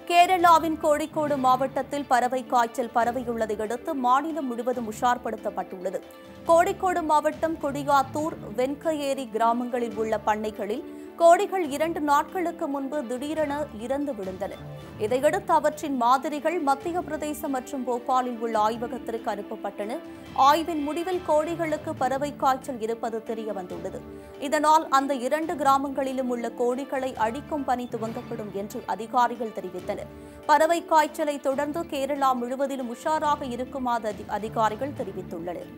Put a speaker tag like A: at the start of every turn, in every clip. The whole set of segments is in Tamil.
A: கேரளாவின் கோழிக்கோடு மாவட்டத்தில் பறவை காய்ச்சல் பரவியுள்ளதை அடுத்து மாநிலம் முழுவதும் உஷார்படுத்தப்பட்டுள்ளது கோழிக்கோடு மாவட்டம் குடியாத்தூர் வெண்கையேரி கிராமங்களில் உள்ள பண்ணைகளில் கோழிகள் இரண்டு நாட்களுக்கு முன்பு திடீரென இறந்து விழுந்தன இதையடுத்து அவற்றின் மாதிரிகள் மத்திய பிரதேசம் மற்றும் போபாலில் உள்ள ஆய்வகத்திற்கு அனுப்பப்பட்டன ஆய்வின் முடிவில் கோழிகளுக்கு பறவை காய்ச்சல் இருப்பது தெரிய வந்துள்ளது இதனால் அந்த இரண்டு கிராமங்களிலும் உள்ள கோழிகளை அழிக்கும் பணி துவங்கப்படும் என்று அதிகாரிகள் தெரிவித்தனர் பறவை காய்ச்சலை தொடர்ந்து கேரளா முழுவதிலும் உஷாராக இருக்குமாறு அதி- அதிகாரிகள் தெரிவித்துள்ளனர்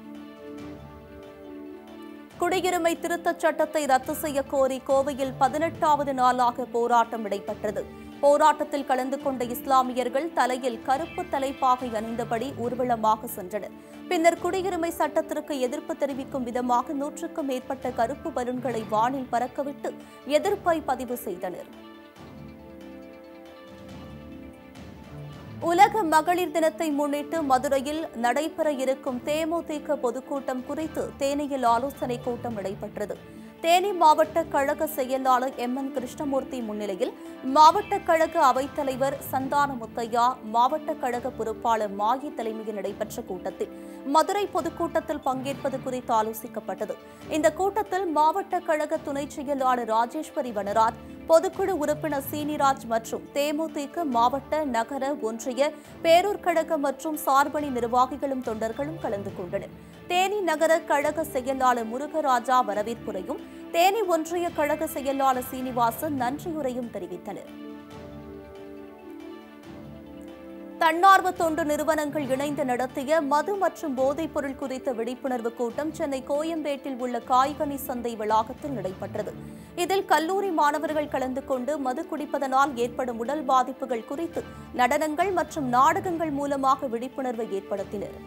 A: குடியுரிமை திருத்தச் சட்டத்தை ரத்து செய்ய கோரி கோவையில் பதினெட்டாவது நாளாக போராட்டம் நடைபெற்றது போராட்டத்தில் கலந்து கொண்ட இஸ்லாமியர்கள் தலையில் கருப்பு தலைப்பாகை அணிந்தபடி ஊர்வலமாக சென்றனர் பின்னர் குடியுரிமை சட்டத்திற்கு எதிர்ப்பு தெரிவிக்கும் விதமாக நூற்றுக்கும் மேற்பட்ட கருப்பு பலூன்களை வானில் பறக்கவிட்டு எதிர்ப்பை பதிவு செய்தனர் உலக மகளிர் தினத்தை முன்னிட்டு மதுரையில் நடைபெற இருக்கும் தேமுதிக பொதுக்கூட்டம் குறித்து தேனியில் ஆலோசனை கூட்டம் நடைபெற்றது தேனி மாவட்ட கழக செயலாளர் எம் என் கிருஷ்ணமூர்த்தி முன்னிலையில் மாவட்ட கழக அவைத்தலைவர் சந்தான முத்தையா மாவட்ட கழக பொறுப்பாளர் மாயி தலைமையில் நடைபெற்ற கூட்டத்தில் மதுரை பொதுக்கூட்டத்தில் பங்கேற்பது குறித்து ஆலோசிக்கப்பட்டது இந்த கூட்டத்தில் மாவட்ட கழக துணைச் செயலாளர் ராஜேஸ்வரி வனராஜ் பொதுக்குழு உறுப்பினர் சீனிராஜ் மற்றும் தேமுதிக மாவட்ட நகர ஒன்றிய பேரூர் கழக மற்றும் சார்பணி நிர்வாகிகளும் தொண்டர்களும் கலந்து கொண்டனர் தேனி நகர கழக செயலாளர் முருகராஜா வரவேற்புரையும் தேனி ஒன்றிய கழக செயலாளர் சீனிவாசன் நன்றியுரையும் தெரிவித்தனர் தன்னார்வ தொண்டு நிறுவனங்கள் இணைந்து நடத்திய மது மற்றும் போதைப் பொருள் குறித்த விழிப்புணர்வு கூட்டம் சென்னை கோயம்பேட்டில் உள்ள காய்கனி சந்தை வளாகத்தில் நடைபெற்றது இதில் கல்லூரி மாணவர்கள் கலந்து கொண்டு மது குடிப்பதனால் ஏற்படும் உடல் பாதிப்புகள் குறித்து நடனங்கள் மற்றும் நாடகங்கள் மூலமாக விழிப்புணர்வை ஏற்படுத்தினர்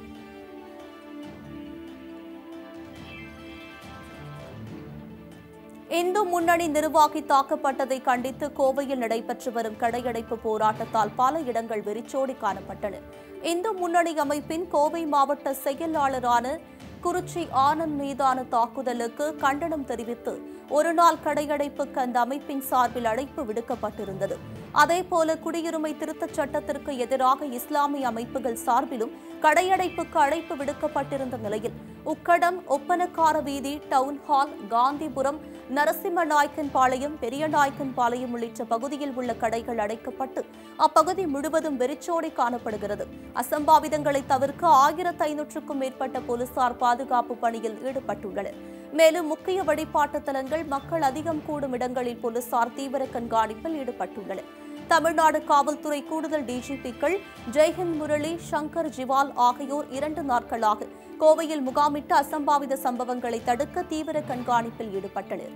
A: இந்து முன்னணி நிர்வாகி தாக்கப்பட்டதை கண்டித்து கோவையில் நடைபெற்று வரும் கடையடைப்பு போராட்டத்தால் பல இடங்கள் வெறிச்சோடி காணப்பட்டன இந்து முன்னணி அமைப்பின் கோவை மாவட்ட செயலாளரான குறிச்சி ஆனந்த் மீதான தாக்குதலுக்கு கண்டனம் தெரிவித்து ஒருநாள் கடையடைப்புக்கு அந்த அமைப்பின் சார்பில் அழைப்பு விடுக்கப்பட்டிருந்தது அதேபோல குடியுரிமை திருத்தச் சட்டத்திற்கு எதிராக இஸ்லாமிய அமைப்புகள் சார்பிலும் கடையடைப்புக்கு அழைப்பு விடுக்கப்பட்டிருந்த நிலையில் உக்கடம் ஒப்பனக்கார வீதி டவுன் ஹால் காந்திபுரம் நரசிம்மநாயக்கன் பாளையம் பெரியநாயக்கன் பாளையம் உள்ளிட்ட பகுதியில் உள்ள கடைகள் அடைக்கப்பட்டு அப்பகுதி முழுவதும் வெறிச்சோடி காணப்படுகிறது அசம்பாவிதங்களை தவிர்க்க ஆயிரத்து ஐநூற்றுக்கும் மேற்பட்ட போலீசார் பாதுகாப்பு பணியில் ஈடுபட்டுள்ளனர் மேலும் முக்கிய வழிபாட்டு தலங்கள் மக்கள் அதிகம் கூடும் இடங்களில் போலீசார் தீவிர கண்காணிப்பில் ஈடுபட்டுள்ளனர் தமிழ்நாடு காவல்துறை கூடுதல் டிஜிபிக்கள் ஜெய்ஹிந்த் முரளி சங்கர் ஜிவால் ஆகியோர் இரண்டு நாட்களாக கோவையில் முகாமிட்டு அசம்பாவித சம்பவங்களை தடுக்க தீவிர கண்காணிப்பில் ஈடுபட்டனர்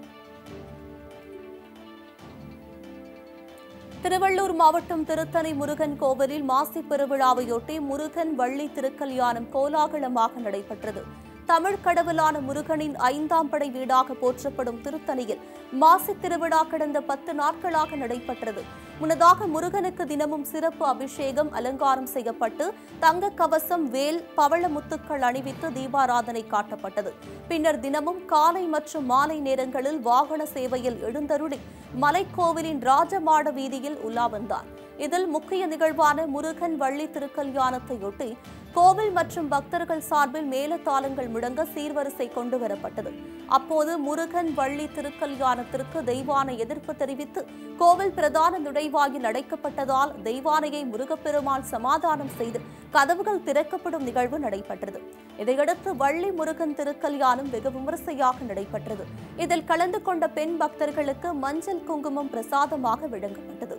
A: திருவள்ளூர் மாவட்டம் திருத்தணி முருகன் கோவிலில் மாசி பெருவிழாவையொட்டி முருகன் வள்ளி திருக்கல்யாணம் கோலாகலமாக நடைபெற்றது தமிழ் கடவுளான முருகனின் ஐந்தாம் படை வீடாக போற்றப்படும் திருத்தணியில் மாசி திருவிழா கடந்த பத்து நாட்களாக நடைபெற்றது முன்னதாக முருகனுக்கு தினமும் சிறப்பு அபிஷேகம் அலங்காரம் செய்யப்பட்டு தங்க கவசம் வேல் பவள முத்துக்கள் அணிவித்து தீபாராதனை காட்டப்பட்டது பின்னர் தினமும் காலை மற்றும் மாலை நேரங்களில் வாகன சேவையில் எழுந்தருளி மலைக்கோவிலின் ராஜமாட வீதியில் உலா வந்தார் இதில் முக்கிய நிகழ்வான முருகன் வள்ளி திருக்கல்யாணத்தையொட்டி கோவில் மற்றும் பக்தர்கள் சார்பில் மேலதாளங்கள் முழங்க சீர்வரிசை கொண்டு வரப்பட்டது அப்போது முருகன் வள்ளி திருக்கல்யாணத்திற்கு தெய்வானை எதிர்ப்பு தெரிவித்து கோவில் பிரதான நுழைவாயில் அடைக்கப்பட்டதால் தெய்வானையை முருகப்பெருமாள் சமாதானம் செய்து கதவுகள் திறக்கப்படும் நிகழ்வு நடைபெற்றது இதையடுத்து வள்ளி முருகன் திருக்கல்யாணம் வெகு விமரிசையாக நடைபெற்றது இதில் கலந்து கொண்ட பெண் பக்தர்களுக்கு மஞ்சள் குங்குமம் பிரசாதமாக வழங்கப்பட்டது